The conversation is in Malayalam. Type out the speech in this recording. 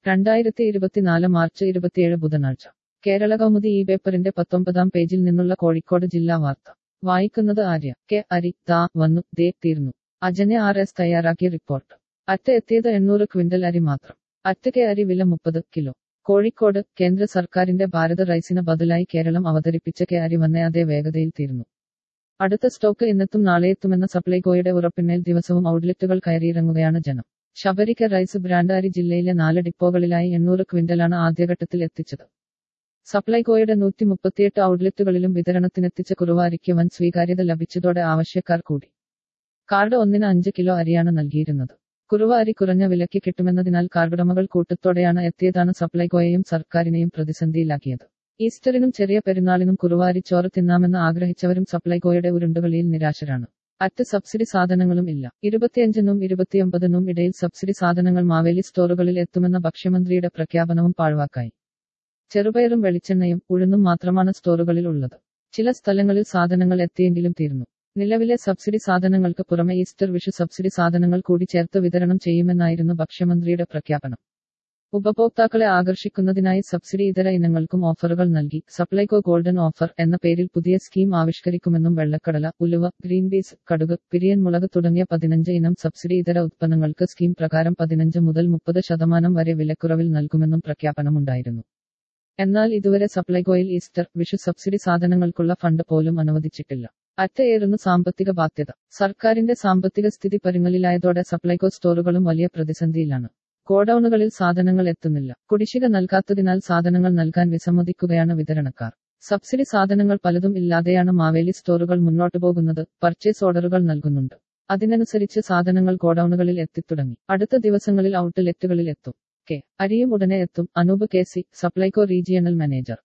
രണ്ടായിരത്തി ഇരുപത്തിനാല് മാർച്ച് ഇരുപത്തിയേഴ് ബുധനാഴ്ച കേരള കൗമുദി ഈ പേപ്പറിന്റെ പത്തൊമ്പതാം പേജിൽ നിന്നുള്ള കോഴിക്കോട് ജില്ലാ വാർത്ത വായിക്കുന്നത് ആര്യ കെ അരി ദാ വന്നു ദേ തീർന്നു അജനെ ആർ എസ് തയ്യാറാക്കിയ റിപ്പോർട്ട് അറ്റ എത്തിയത് എണ്ണൂറ് ക്വിന്റൽ അരി മാത്രം അറ്റ കെ അരി വില മുപ്പത് കിലോ കോഴിക്കോട് കേന്ദ്ര സർക്കാരിന്റെ ഭാരത് റൈസിന് ബദലായി കേരളം അവതരിപ്പിച്ച കെ അരി വന്ന അതേ വേഗതയിൽ തീർന്നു അടുത്ത സ്റ്റോക്ക് ഇന്നെത്തും നാളെയെത്തുമെന്ന സപ്ലൈകോയുടെ ഉറപ്പിന്മേൽ ദിവസവും ഔട്ട്ലെറ്റുകൾ കയറിയിറങ്ങുകയാണ് ജനം ശബരിക്ക റൈസ് ബ്രാൻഡ് അരി ജില്ലയിലെ നാല് ഡിപ്പോകളിലായി എണ്ണൂറ് ക്വിന്റലാണ് ആദ്യഘട്ടത്തിൽ എത്തിച്ചത് സപ്ലൈകോയുടെ നൂറ്റി മുപ്പത്തിയെട്ട് ഔട്ട്ലെറ്റുകളിലും വിതരണത്തിനെത്തിച്ച കുറുവാരിക്ക് വൻ സ്വീകാര്യത ലഭിച്ചതോടെ ആവശ്യക്കാർ കൂടി കാർഡ് ഒന്നിന് അഞ്ച് കിലോ അരിയാണ് നൽകിയിരുന്നത് കുറുവ അരി കുറഞ്ഞ വിലയ്ക്ക് കിട്ടുമെന്നതിനാൽ കാർഡുടമകൾ കൂട്ടത്തോടെയാണ് എത്തിയതാണ് സപ്ലൈകോയെയും സർക്കാരിനെയും പ്രതിസന്ധിയിലാക്കിയത് ഈസ്റ്ററിനും ചെറിയ പെരുന്നാളിനും കുറുവാരി ചോറ് തിന്നാമെന്ന് ആഗ്രഹിച്ചവരും സപ്ലൈകോയുടെ ഉരുണ്ടുകളിയിൽ നിരാശരാണ് അറ്റ് സബ്സിഡി സാധനങ്ങളും ഇല്ല ഇരുപത്തിയഞ്ചിനും ഇരുപത്തിയൊമ്പതിനും ഇടയിൽ സബ്സിഡി സാധനങ്ങൾ മാവേലി സ്റ്റോറുകളിൽ എത്തുമെന്ന ഭക്ഷ്യമന്ത്രിയുടെ പ്രഖ്യാപനവും പാഴ്വാക്കായി ചെറുപയറും വെളിച്ചെണ്ണയും ഉഴുന്നും മാത്രമാണ് സ്റ്റോറുകളിൽ ഉള്ളത് ചില സ്ഥലങ്ങളിൽ സാധനങ്ങൾ എത്തിയെങ്കിലും തീർന്നു നിലവിലെ സബ്സിഡി സാധനങ്ങൾക്ക് പുറമെ ഈസ്റ്റർ വിഷു സബ്സിഡി സാധനങ്ങൾ കൂടി ചേർത്ത് വിതരണം ചെയ്യുമെന്നായിരുന്നു ഭക്ഷ്യമന്ത്രിയുടെ പ്രഖ്യാപനം ഉപഭോക്താക്കളെ ആകർഷിക്കുന്നതിനായി സബ്സിഡി ഇതര ഇനങ്ങൾക്കും ഓഫറുകൾ നൽകി സപ്ലൈകോ ഗോൾഡൻ ഓഫർ എന്ന പേരിൽ പുതിയ സ്കീം ആവിഷ്കരിക്കുമെന്നും വെള്ളക്കടല ഉലുവ ഗ്രീൻ പീസ് കടുക് പിരിയൻ മുളക് തുടങ്ങിയ പതിനഞ്ച് ഇനം സബ്സിഡി ഇതര ഉത്പന്നങ്ങൾക്ക് സ്കീം പ്രകാരം പതിനഞ്ച് മുതൽ മുപ്പത് ശതമാനം വരെ വിലക്കുറവിൽ നൽകുമെന്നും പ്രഖ്യാപനമുണ്ടായിരുന്നു എന്നാൽ ഇതുവരെ സപ്ലൈകോയിൽ ഈസ്റ്റർ വിഷു സബ്സിഡി സാധനങ്ങൾക്കുള്ള ഫണ്ട് പോലും അനുവദിച്ചിട്ടില്ല അറ്റയേറുന്നു സാമ്പത്തിക ബാധ്യത സർക്കാരിന്റെ സാമ്പത്തിക സ്ഥിതി പരുങ്ങലിലായതോടെ സപ്ലൈകോ സ്റ്റോറുകളും വലിയ പ്രതിസന്ധിയിലാണ് ഗോഡൌണുകളിൽ സാധനങ്ങൾ എത്തുന്നില്ല കുടിശ്ശിക നൽകാത്തതിനാൽ സാധനങ്ങൾ നൽകാൻ വിസമ്മതിക്കുകയാണ് വിതരണക്കാർ സബ്സിഡി സാധനങ്ങൾ പലതും ഇല്ലാതെയാണ് മാവേലി സ്റ്റോറുകൾ മുന്നോട്ടു പോകുന്നത് പർച്ചേസ് ഓർഡറുകൾ നൽകുന്നുണ്ട് അതിനനുസരിച്ച് സാധനങ്ങൾ ഗോഡൌണുകളിൽ എത്തിത്തുടങ്ങി അടുത്ത ദിവസങ്ങളിൽ ഔട്ട്ലെറ്റുകളിൽ എത്തും കെ അരിയും ഉടനെ എത്തും Anoop K C Supplyco regional manager